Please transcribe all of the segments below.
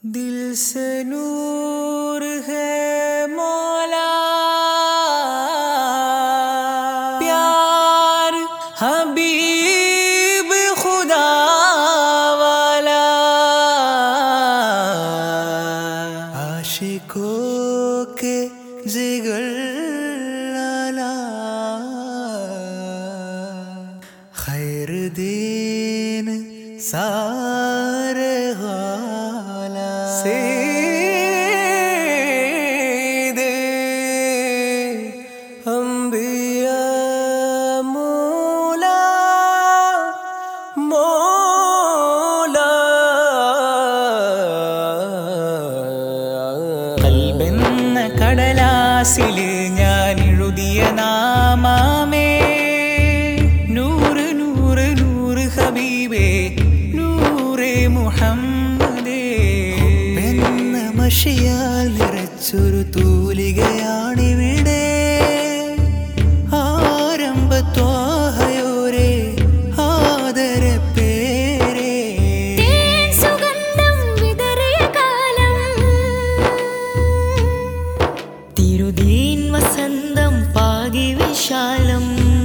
दिल से नूर है मौला प्यार हबीब खुदा वाला आशिकों के जिगर लाला खैर दीन सारे गाला सीधे अम्बिया मूला മോലാ കൽബെന്ന കടലാസില് ഞാൻ എഴുതിയ നാമാമേ നൂറ് നൂറ് നൂറ് ഹബീബേ നൂറേ മുഹമ്മദേ എന്ന മഷിയാൽ നിറച്ചൊരു തൂലികയാണിവിടെ ആരംഭത്വാഹയോരേ ആദര പേരേ തേൻ സുഗന്ധം വിതറിയ കാലം തിരുദീൻ വസന്തം പാകി വിശാലം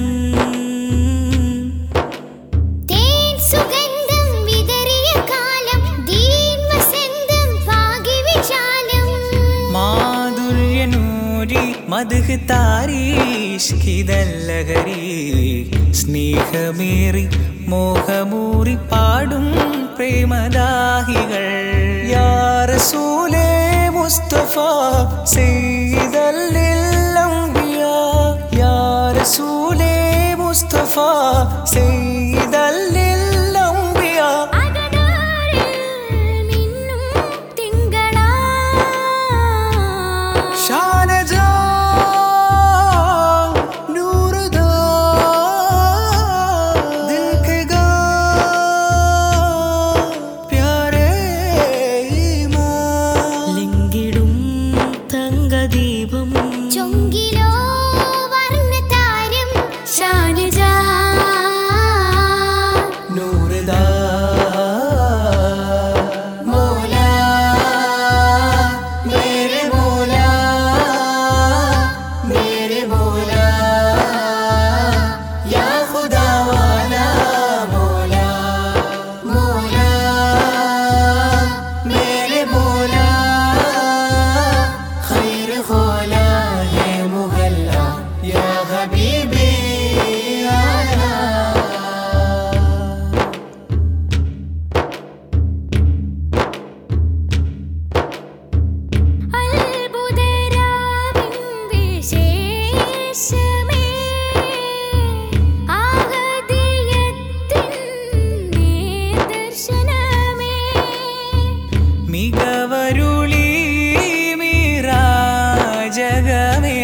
തേൻ സുഗന്ധം വിതറിയ കാലം ദീൻ വസന്തം പാകി വിശാലം മാധുര്യനൂരി മധുഹ് താരീഷ്കിതല്ലഹരി സ്നേഹമേറി മോഹമൂറി പാടും പ്രേമദാഹികൾ യാ റസൂലേ മുസ്തഫ സയ്യിദല്ലിൽ അംബിയാ യാ റസൂലേ മുസ്തഫ സയ്യിദല്ലിൽ അംബിയാ അകതാരിൽ മിന്നും തിങ്കളാ ഷാനജാ നൂറുദാ ദിൽ के गा प्यारे ईमान ലിങ്കിടും തങ്കദീപം ചൊങ്കിലോ വർണ്ണതാരം ഷാനജാ നൂറുദാ മൗലാ मेरे मौला मेरे मौला या खुदा वाला मौला मौला मेरे मौला खैर खोला है मुहल्ला या हबीबी आला അത്ഭുതരാവിൻ വിശേഷമേ ആഹദിയത്തിൻ ദർശനമേ മികവരുളി മീരാജകമേ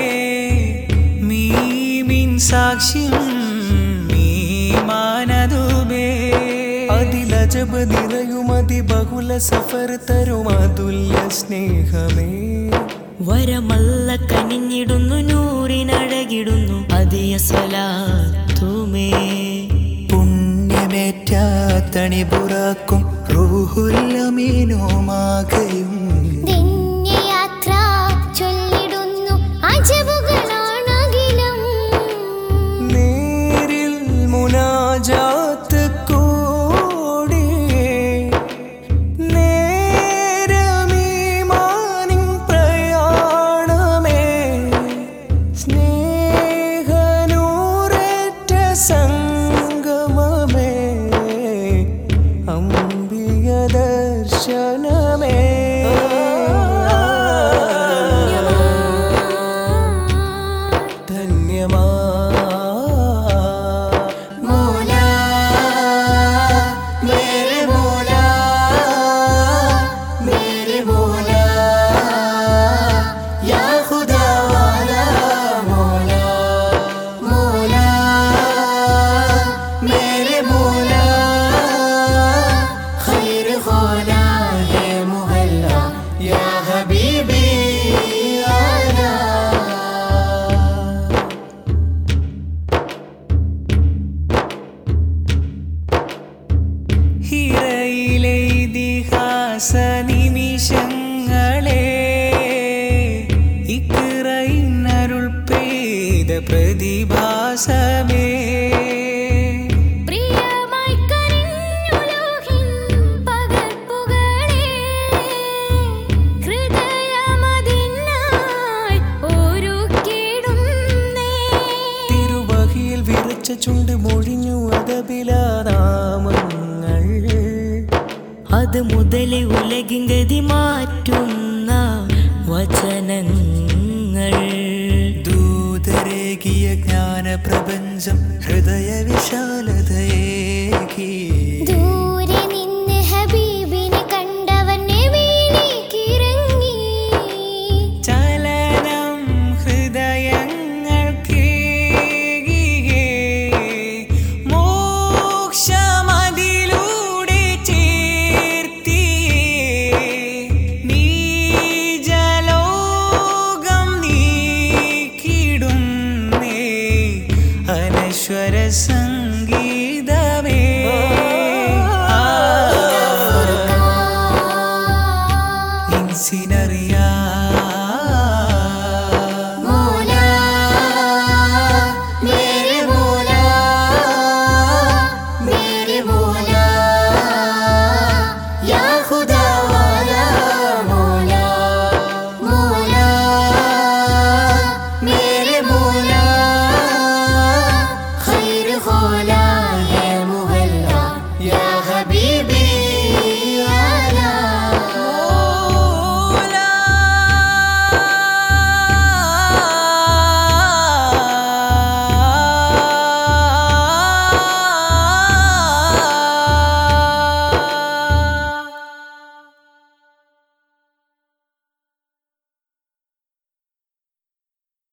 മീമിൻ സാക്ഷ്യം മീമാനതുമേ അതിലജബ് നിറയുമതി ബഹുല സഫർ തരുമതുല്യ സ്നേഹമേ വരമല്ല കനിഞ്ഞിടുന്നു നൂറിനഴകിടുന്നു അതിയ സ്വലാത്തുമേ പുണ്യമേറ്റാത്തണി പുറാക്കും റൂഹുല്ലമീനുമാകയും യാത്ര ചൊല്ലിടുന്നു അജബുകളാണകിലും നേരിൽ മുനാജാത്ത് കൂടി നേരമീമാനിൻ പ്രയാണമേ സ്നേഹനൂറേറ്റ സംഗമമേ അമ്പിയ ദർശനമേ ധന്യമാ മോലാ മേരെ മോലാ മേരെ മോലാ യാ ഖുദാ വാലാ മോലാ മോലാ മേരെ മോലാ ഖൈർ ഖോലാ ഹേ മുഹല്ല യാ ഹബീബി ആലാ ഹിറയിലെ ഇതിഹാസ നിമി നാമങ്ങൾ അത് മുതലേ ഉലകിൻ ഗതി മാറ്റുന്ന വചനങ്ങൾ ദൂതരേകിയ ജ്ഞാന പ്രപഞ്ചം ഹൃദയ വിശാലതയെ